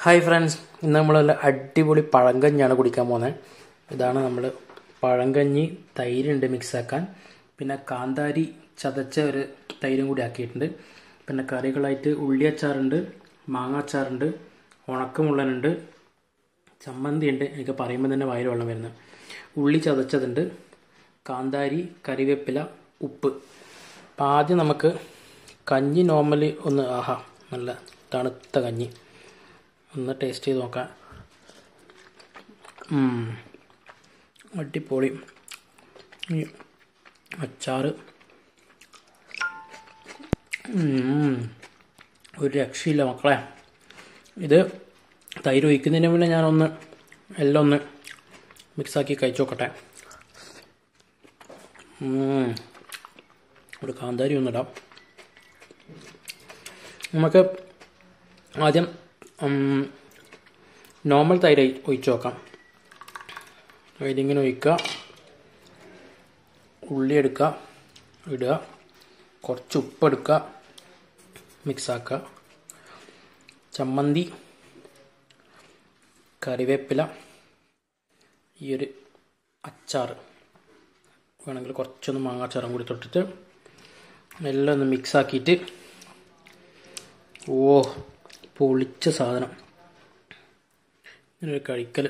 Hi friends ഇന്ന് നമ്മൾ നല്ല അടിപൊളി പഴങ്കഞ്ഞിയാണ് കുടിക്കാൻ പോകുന്നത് ഇതാണ് നമ്മൾ പഴങ്കഞ്ഞി തൈരുണ്ട് മിക്സ് ആക്കാൻ പിന്നെ കാന്താരി ചതച്ച ഒരു തൈരും കൂടി ആക്കിയിട്ടുണ്ട് പിന്നെ കറികളായിട്ട് ഉള്ളി അച്ചാറുണ്ട് മാങ്ങ അച്ചാറുണ്ട് ഉണക്കമുള്ളനുണ്ട് ചമ്മന്തി ഉണ്ട് എനിക്ക് പറയുമ്പോൾ തന്നെ വയറ് വെള്ളം വരുന്നത് ഉള്ളി ചതച്ചതുണ്ട് കാന്താരി കറിവേപ്പില ഉപ്പ് അപ്പം ആദ്യം നമുക്ക് കഞ്ഞി നോർമലി ഒന്ന് ആഹാ നല്ല തണുത്ത കഞ്ഞി ഒന്ന് ടേസ്റ്റ് ചെയ്ത് നോക്കാം ഉം. അടിപൊളി ഈ അച്ചാറ് ഉം. ഒരു രക്ഷയില്ല മക്കളെ ഇത് തൈര് ഒഴിക്കുന്നതിന് മുന്നേ ഞാനൊന്ന് എല്ലാം ഒന്ന് മിക്സാക്കി കഴിച്ചു നോക്കട്ടെ ഉം. ഒരു കാന്താരി ഒന്നിടാം നമുക്ക് ആദ്യം ഉം, നോർമൽ തൈര് ഒഴിച്ചു നോക്കാം ഇതിങ്ങനെ ഒഴിക്കുക ഉള്ളി എടുക്കുക ഇടുക കുറച്ച് ഉപ്പ് എടുക്കുക മിക്സാക്കുക ചമ്മന്തി കറിവേപ്പില ഈ ഒരു അച്ചാർ വേണമെങ്കിൽ കുറച്ചൊന്ന് മാങ്ങാച്ചാറും കൂടി തൊട്ടിട്ട് എല്ലാം ഒന്ന് മിക്സ് ആക്കിയിട്ട് ഓ പൊളിച്ച സാധനം ഇങ്ങനൊരു കഴിക്കൽ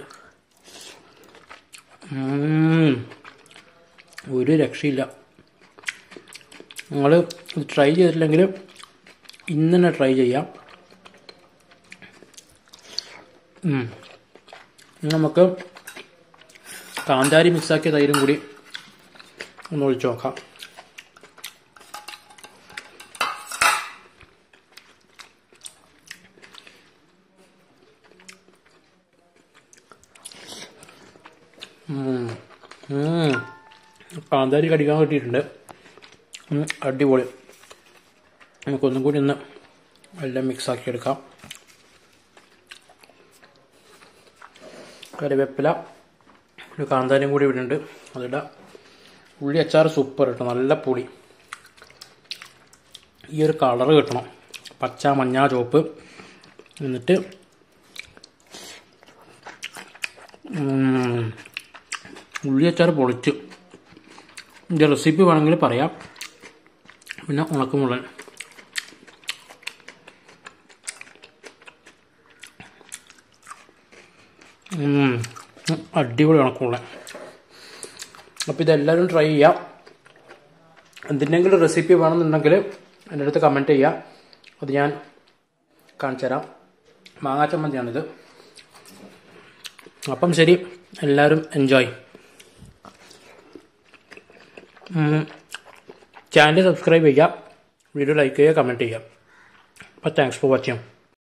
ഉം. ഒരു രക്ഷയില്ല നിങ്ങൾ ഇത് ട്രൈ ചെയ്തിട്ടില്ലെങ്കിൽ ഇന്ന് തന്നെ ട്രൈ ചെയ്യാം ഉം. ഇനി നമുക്ക് കാന്താരി മിക്സാക്കിയ തൈരും കൂടി ഒന്ന് ഒഴിച്ചു നോക്കാം ഉം. ഉം. കാന്താരി കടിക്കാൻ കിട്ടിയിട്ടുണ്ട് ഉം, അടിപൊളി നമുക്കൊന്നും കൂടി ഒന്ന് എല്ലാം മിക്സ് ആക്കി എടുക്കാം കറിവേപ്പില ഒരു കാന്താരിയും കൂടി ഇവിടെ ഉണ്ട് അതിടാം ഉള്ളി അച്ചാർ സൂപ്പർ കേട്ടോ നല്ല പുളി ഈ ഒരു കളറ് കിട്ടണം പച്ച മഞ്ഞ ചുവപ്പ് എന്നിട്ട് ഉം, ഉള്ളി അച്ചാർ പൊളിച്ച് ഇതിൻ്റെ റെസിപ്പി വേണമെങ്കിൽ പറയാം പിന്നെ ഉണക്കമുള്ളൻ ഉം, അടിപൊളി ഉണക്കമുള്ളൻ അപ്പോൾ ഇതെല്ലാവരും ട്രൈ ചെയ്യാം എന്തിനെങ്കിലും റെസിപ്പി വേണമെന്നുണ്ടെങ്കിൽ എൻ്റെ അടുത്ത് കമൻറ്റ് ചെയ്യാം അത് ഞാൻ കാണിച്ചു തരാം മാങ്ങാ ചമ്മന്തിയാണിത് അപ്പം ശരി എല്ലാവരും എൻജോയ് ചാനൽ സബ്സ്ക്രൈബ് ചെയ്യുക വീഡിയോ ലൈക്ക് ചെയ്യുക കമൻറ്റ് ചെയ്യുക അപ്പോൾ താങ്ക്സ് ഫോർ വാച്ചിങ്